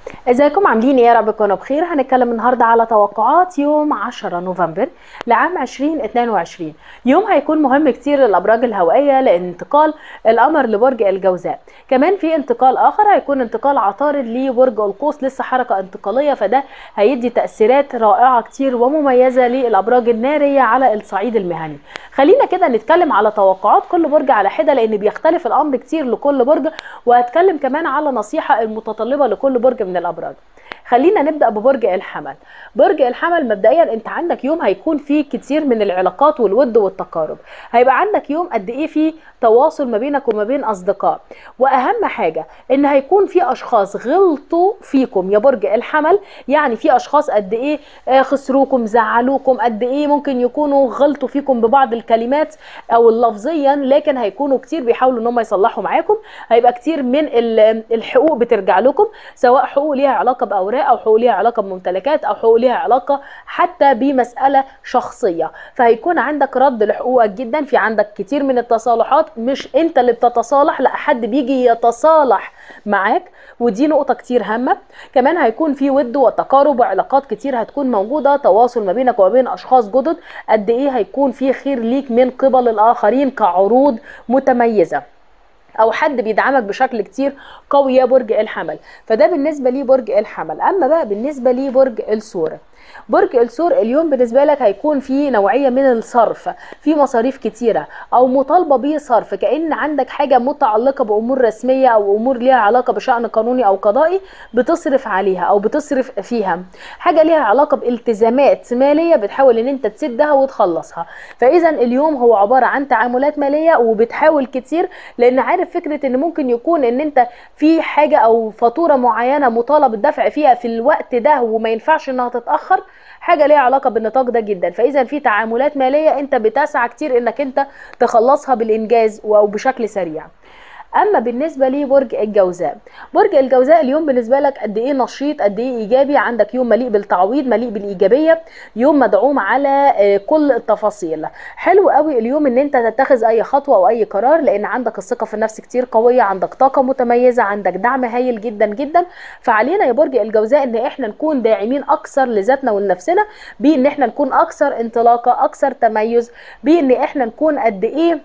ازيكم عاملين ايه يا رب تكونوا بخير هنتكلم النهارده على توقعات يوم 10 نوفمبر لعام 2022 يوم هيكون مهم كتير للابراج الهوائيه لانتقال القمر لبرج الجوزاء كمان في انتقال اخر هيكون انتقال عطارد لبرج القوس لسه حركه انتقاليه فده هيدي تاثيرات رائعه كتير ومميزه للابراج الناريه على الصعيد المهني خلينا كده نتكلم على توقعات كل برج على حده لان بيختلف الامر كتير لكل برج وهتكلم كمان على نصيحه المتطلبه لكل برج من الابراج خلينا نبدا ببرج الحمل برج الحمل مبدئيا انت عندك يوم هيكون فيه كتير من العلاقات والود والتقارب هيبقى عندك يوم قد ايه فيه تواصل ما بينك وما بين اصدقاء واهم حاجه ان هيكون في اشخاص غلطوا فيكم يا برج الحمل يعني في اشخاص قد ايه خسروكم زعلوكم قد ايه ممكن يكونوا غلطوا فيكم ببعض الكلمات او لفظيا لكن هيكونوا كتير بيحاولوا ان هم يصلحوا معاكم هيبقى كتير من الحقوق بترجع لكم سواء حقوق ليها علاقه باوراق او حقوق ليها علاقه بممتلكات او حقوق ليها علاقه حتى بمساله شخصيه فهيكون عندك رد لحقوقك جدا في عندك كتير من التصالحات مش انت اللي بتتصالح لا حد بيجي يتصالح معاك ودي نقطه كتير هامه كمان هيكون في ود وتقارب وعلاقات كتير هتكون موجوده تواصل ما بينك وما بين اشخاص جدد قد ايه هيكون في خير ليك من قبل الاخرين كعروض متميزه او حد بيدعمك بشكل كتير قوي يا برج الحمل فده بالنسبه لي برج الحمل اما بقى بالنسبه لي برج الثور برج الثور اليوم بالنسبه لك هيكون في نوعيه من الصرف في مصاريف كتيره او مطالبه بصرف كان عندك حاجه متعلقه بامور رسميه او امور ليها علاقه بشان قانوني او قضائي بتصرف عليها او بتصرف فيها حاجه ليها علاقه بالتزامات ماليه بتحاول ان انت تسدها وتخلصها فاذا اليوم هو عباره عن تعاملات ماليه وبتحاول كتير لان عارف فكره ان ممكن يكون ان انت في حاجه او فاتوره معينه مطالب الدفع فيها في الوقت ده وما ينفعش انها تتاخر حاجه ليها علاقه بالنطاق ده جدا فاذا في تعاملات ماليه انت بتسعى كتير انك انت تخلصها بالانجاز او بشكل سريع اما بالنسبه لي برج الجوزاء برج الجوزاء اليوم بالنسبه لك قد ايه نشيط قد ايه ايجابي عندك يوم مليء بالتعويض مليء بالايجابيه يوم مدعوم على كل التفاصيل حلو قوي اليوم ان انت تتخذ اي خطوه او اي قرار لان عندك الثقه في النفس كتير قويه عندك طاقه متميزه عندك دعم هايل جدا جدا فعلينا يا برج الجوزاء ان احنا نكون داعمين اكثر لذاتنا ولنفسنا بان احنا نكون اكثر انطلاقه اكثر تميز بان احنا نكون قد ايه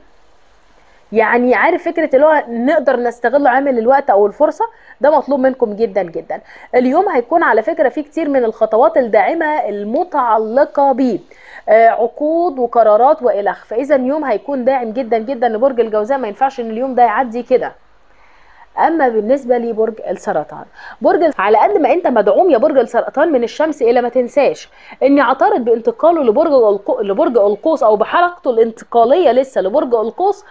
يعني عارف فكره اللي هو نقدر نستغل عامل الوقت او الفرصه ده مطلوب منكم جدا جدا اليوم هيكون على فكره في كتير من الخطوات الداعمه المتعلقه ب عقود وقرارات والخ فاذا يوم هيكون داعم جدا جدا لبرج الجوزاء ما ينفعش ان اليوم ده يعدي كده اما بالنسبه لبرج السرطان برج على قد ما انت مدعوم يا برج السرطان من الشمس الى ما تنساش اني عطارد بانتقاله لبرج القو... لبرج القوس او بحركته الانتقاليه لسه لبرج القوس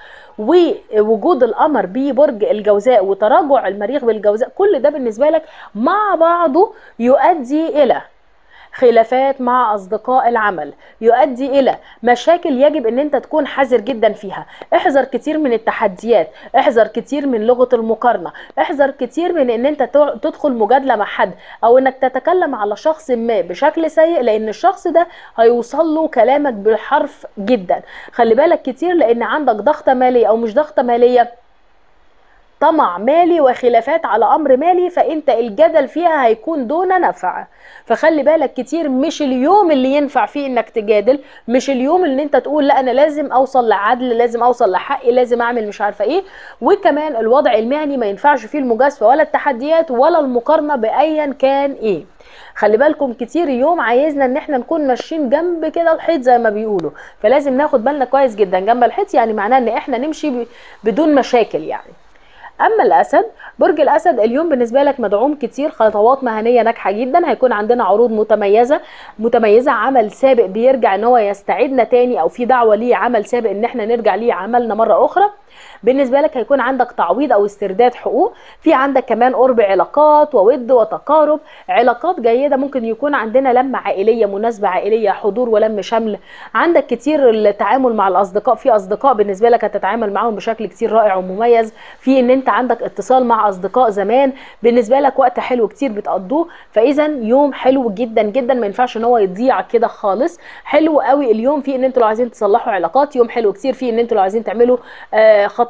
ووجود القمر ببرج الجوزاء وتراجع المريخ بالجوزاء كل ده بالنسبه لك مع بعضه يؤدي الى خلافات مع اصدقاء العمل يؤدي الى مشاكل يجب ان انت تكون حذر جدا فيها احذر كتير من التحديات احذر كتير من لغه المقارنه احذر كتير من ان انت تدخل مجادله مع حد او انك تتكلم على شخص ما بشكل سيء لان الشخص ده هيوصل له كلامك بالحرف جدا خلي بالك كتير لان عندك ضغطه ماليه او مش ضغطه ماليه طمع مالي وخلافات على امر مالي فانت الجدل فيها هيكون دون نفع فخلي بالك كتير مش اليوم اللي ينفع فيه انك تجادل مش اليوم اللي انت تقول لا انا لازم اوصل لعدل لازم اوصل لحقي لازم اعمل مش عارفه ايه وكمان الوضع المهني ما ينفعش فيه المجازفه ولا التحديات ولا المقارنه بايا كان ايه خلي بالكم كتير يوم عايزنا ان احنا نكون ماشيين جنب كده الحيط زي ما بيقولوا فلازم ناخد بالنا كويس جدا جنب الحيط يعني معناه ان احنا نمشي بدون مشاكل يعني اما الاسد برج الاسد اليوم بالنسبه لك مدعوم كتير خطوات مهنيه ناجحه جدا هيكون عندنا عروض متميزه متميزه عمل سابق بيرجع ان هو يستعيدنا تاني او في دعوه ليه عمل سابق ان احنا نرجع ليه عملنا مره اخرى بالنسبه لك هيكون عندك تعويض او استرداد حقوق في عندك كمان قرب علاقات وود وتقارب علاقات جيده ممكن يكون عندنا لمه عائليه مناسبه عائليه حضور ولم شمل عندك كتير التعامل مع الاصدقاء في اصدقاء بالنسبه لك هتتعامل معاهم بشكل كتير رائع ومميز في ان انت عندك اتصال مع اصدقاء زمان بالنسبه لك وقت حلو كتير بتقضوه فاذا يوم حلو جدا جدا ما ينفعش ان هو يضيع كده خالص حلو قوي اليوم في ان انتوا لو عايزين تصلحوا علاقات يوم حلو كتير في ان انتوا لو عايزين تعملوا آه خطوات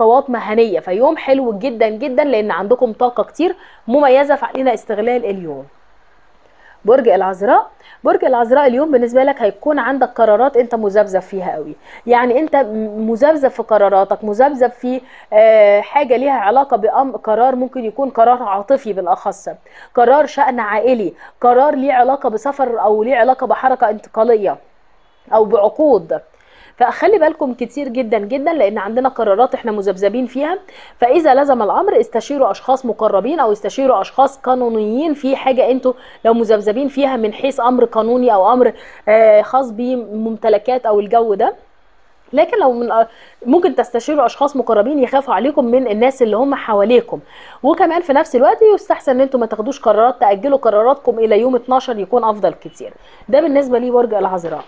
خطوات مهنيه فيوم حلو جدا جدا لان عندكم طاقه كتير مميزه فعلينا استغلال اليوم برج العذراء برج العذراء اليوم بالنسبه لك هيكون عندك قرارات انت مذبذب فيها قوي يعني انت مذبذب في قراراتك مذبذب في آه، حاجه ليها علاقه بأم قرار ممكن يكون قرار عاطفي بالاخص قرار شأن عائلي قرار ليه علاقه بسفر او ليه علاقه بحركه انتقاليه او بعقود فخلي بالكم كتير جدا جدا لان عندنا قرارات احنا مذبذبين فيها فاذا لزم الامر استشيروا اشخاص مقربين او استشيروا اشخاص قانونيين في حاجه انتوا لو مذبذبين فيها من حيث امر قانوني او امر آه، خاص بممتلكات او الجو ده لكن لو من ممكن تستشيروا اشخاص مقربين يخافوا عليكم من الناس اللي هم حواليكم وكمان في نفس الوقت يستحسن ان انتم ما تاخدوش قرارات تاجلوا قراراتكم الى يوم 12 يكون افضل كتير ده بالنسبه لي برج العذراء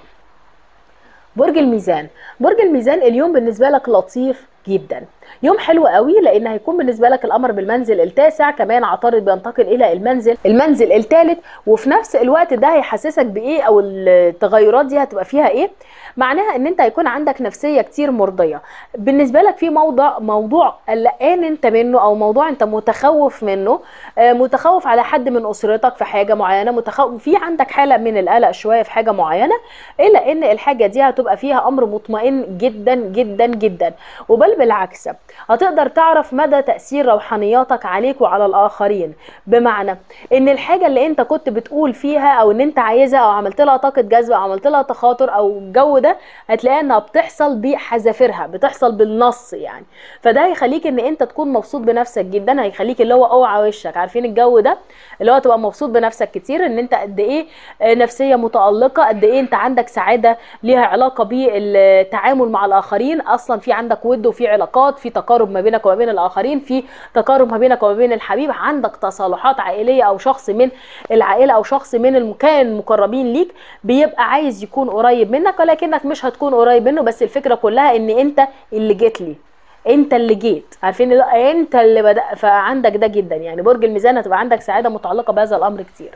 برج الميزان برج الميزان اليوم بالنسبه لك لطيف جدا يوم حلو قوي لان هيكون بالنسبه لك الامر بالمنزل التاسع كمان عطارد بينتقل الى المنزل المنزل الثالث وفي نفس الوقت ده هيحسسك بايه او التغيرات دي هتبقى فيها ايه معناها ان انت هيكون عندك نفسيه كتير مرضيه بالنسبه لك في موضوع موضوع قلقان انت منه او موضوع انت متخوف منه آه، متخوف على حد من اسرتك في حاجه معينه متخوف في عندك حاله من القلق شويه في حاجه معينه الا ان الحاجه دي هتبقى فيها امر مطمئن جدا جدا جدا وبل بالعكس هتقدر تعرف مدى تاثير روحانياتك عليك وعلى الاخرين بمعنى ان الحاجه اللي انت كنت بتقول فيها او ان انت عايزها او عملت لها طاقه جذب او عملت لها تخاطر او الجو ده هتلاقيها انها بتحصل بحذافيرها بتحصل بالنص يعني فده هيخليك ان انت تكون مبسوط بنفسك جدا هيخليك اللي هو اوعى وشك عارفين الجو ده اللي هو تبقى مبسوط بنفسك كتير ان انت قد ايه نفسيه متالقه قد ايه انت عندك سعاده ليها علاقه بالتعامل مع الاخرين اصلا في عندك ود وفي علاقات في تقارب ما بينك وما بين الاخرين في تقارب ما بينك وما بين الحبيب عندك تصالحات عائليه او شخص من العائله او شخص من المكان المقربين ليك بيبقى عايز يكون قريب منك ولكنك مش هتكون قريب منه بس الفكره كلها ان انت اللي جيت لي انت اللي جيت عارفين انت اللي بدا فعندك ده جدا يعني برج الميزان هتبقى عندك سعاده متعلقه بهذا الامر كتير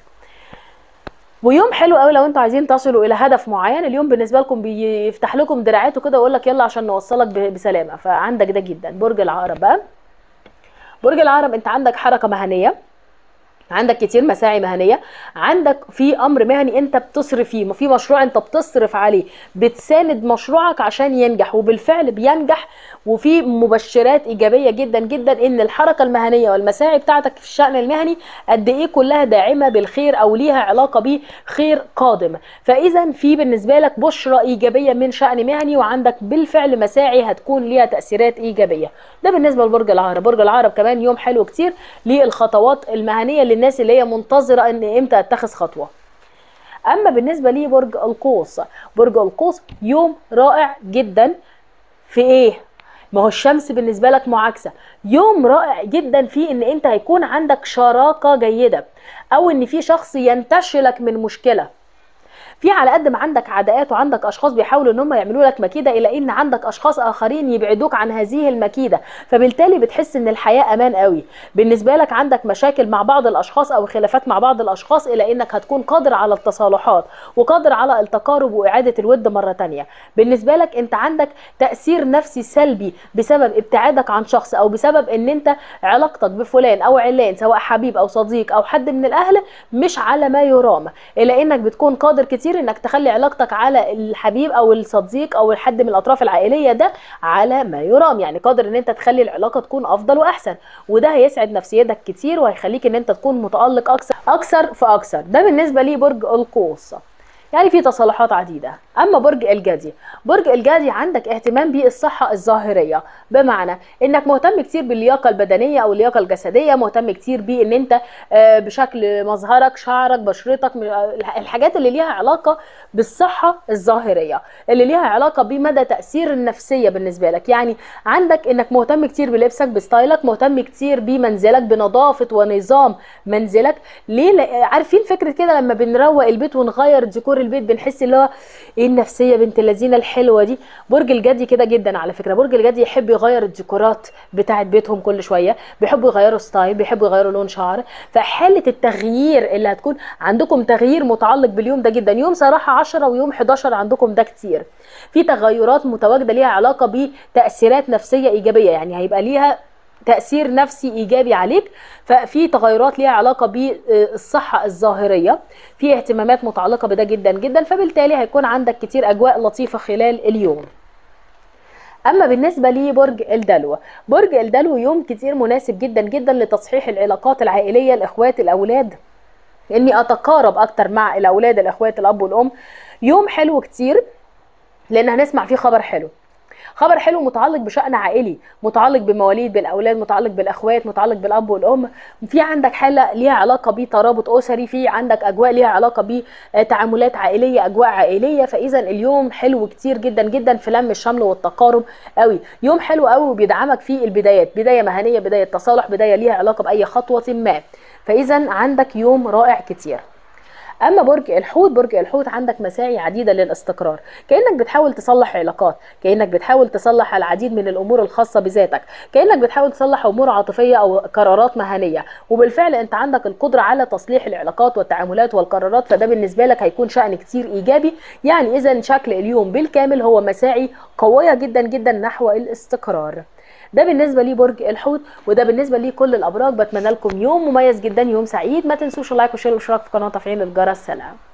ويوم حلو قوي لو انتوا عايزين تصلوا الى هدف معين اليوم بالنسبه لكم بيفتح لكم دراعاته كده ويقول لك يلا عشان نوصلك بسلامه فعندك ده جدا برج العقرب بقى برج العقرب انت عندك حركه مهنيه عندك كتير مساعي مهنيه عندك في امر مهني انت بتصرف فيه في مشروع انت بتصرف عليه بتساند مشروعك عشان ينجح وبالفعل بينجح وفي مبشرات ايجابيه جدا جدا ان الحركه المهنيه والمساعي بتاعتك في الشان المهني قد ايه كلها داعمه بالخير او ليها علاقه بخير قادم فاذا في بالنسبه لك بشرى ايجابيه من شان مهني وعندك بالفعل مساعي هتكون ليها تاثيرات ايجابيه ده بالنسبه لبرج العقرب برج العقرب كمان يوم حلو كتير للخطوات المهنيه للناس اللي هي منتظره ان امتى اتخذ خطوه اما بالنسبه لي برج القوس برج القوس يوم رائع جدا في ايه ما هو الشمس بالنسبة لك معاكسة يوم رائع جدا في ان انت هيكون عندك شراكة جيدة او ان في شخص ينتشلك من مشكلة في على قد ما عندك عداءات وعندك اشخاص بيحاولوا ان هم يعملوا لك مكيده الى ان عندك اشخاص اخرين يبعدوك عن هذه المكيده فبالتالي بتحس ان الحياه امان قوي بالنسبه لك عندك مشاكل مع بعض الاشخاص او خلافات مع بعض الاشخاص الى انك هتكون قادر على التصالحات وقادر على التقارب واعاده الود مره تانية بالنسبه لك انت عندك تاثير نفسي سلبي بسبب ابتعادك عن شخص او بسبب ان انت علاقتك بفلان او علان سواء حبيب او صديق او حد من الاهل مش على ما يرام الا انك بتكون قادر كتير كتير انك تخلي علاقتك على الحبيب او الصديق او الحد من الاطراف العائليه ده على ما يرام يعني قادر ان انت تخلي العلاقه تكون افضل واحسن وده هيسعد نفسيتك كتير وهيخليك ان انت تكون متالق اكثر اكثر فاكثر ده بالنسبه لي برج القوس يعني في تصالحات عديدة أما برج الجدي برج الجدي عندك اهتمام بالصحة الظاهرية بمعنى إنك مهتم كتير باللياقة البدنية أو اللياقة الجسدية مهتم كتير بإن أنت آه، بشكل مظهرك شعرك بشرتك الحاجات اللي ليها علاقة بالصحة الظاهرية اللي ليها علاقة بمدى تأثير النفسية بالنسبة لك يعني عندك إنك مهتم كتير بلبسك بستايلك مهتم كتير بمنزلك بنظافة ونظام منزلك ليه عارفين فكرة كده لما بنروق البيت ونغير ديكور البيت بنحس اللي هو النفسيه بنت اللذينه الحلوه دي برج الجدي كده جدا على فكره برج الجدي يحب يغير الديكورات بتاعه بيتهم كل شويه بيحبوا يغيروا ستايل بيحبوا يغيروا لون شعر فحاله التغيير اللي هتكون عندكم تغيير متعلق باليوم ده جدا يوم صراحه 10 ويوم 11 عندكم ده كتير في تغيرات متواجده ليها علاقه بتاثيرات نفسيه ايجابيه يعني هيبقى ليها تاثير نفسي ايجابي عليك ففي تغيرات ليها علاقه بالصحه الظاهريه في اهتمامات متعلقه بده جدا جدا فبالتالي هيكون عندك كتير اجواء لطيفه خلال اليوم اما بالنسبه لبرج الدلو برج الدلو يوم كتير مناسب جدا جدا لتصحيح العلاقات العائليه الاخوات الاولاد اني اتقارب اكتر مع الاولاد الاخوات الاب والام يوم حلو كتير لان هنسمع فيه خبر حلو خبر حلو متعلق بشأن عائلي متعلق بمواليد بالاولاد متعلق بالاخوات متعلق بالاب والام في عندك حاله ليها علاقه بترابط اسري في عندك اجواء ليها علاقه بتعاملات عائليه اجواء عائليه فاذا اليوم حلو كتير جدا جدا في لم الشمل والتقارب قوي يوم حلو قوي وبيدعمك فيه البدايات بدايه مهنيه بدايه تصالح بدايه ليها علاقه باي خطوه ما فاذا عندك يوم رائع كتير اما برج الحوت برج الحوت عندك مساعي عديده للاستقرار كانك بتحاول تصلح علاقات كانك بتحاول تصلح العديد من الامور الخاصه بذاتك كانك بتحاول تصلح امور عاطفيه او قرارات مهنيه وبالفعل انت عندك القدره على تصليح العلاقات والتعاملات والقرارات فده بالنسبه لك هيكون شان كتير ايجابي يعني اذا شكل اليوم بالكامل هو مساعي قويه جدا جدا نحو الاستقرار ده بالنسبه لي برج الحوت وده بالنسبه لي كل الابراج بتمنى لكم يوم مميز جدا يوم سعيد ما تنسوش اللايك والشير والاشتراك في القناه وتفعيل الجرس سلام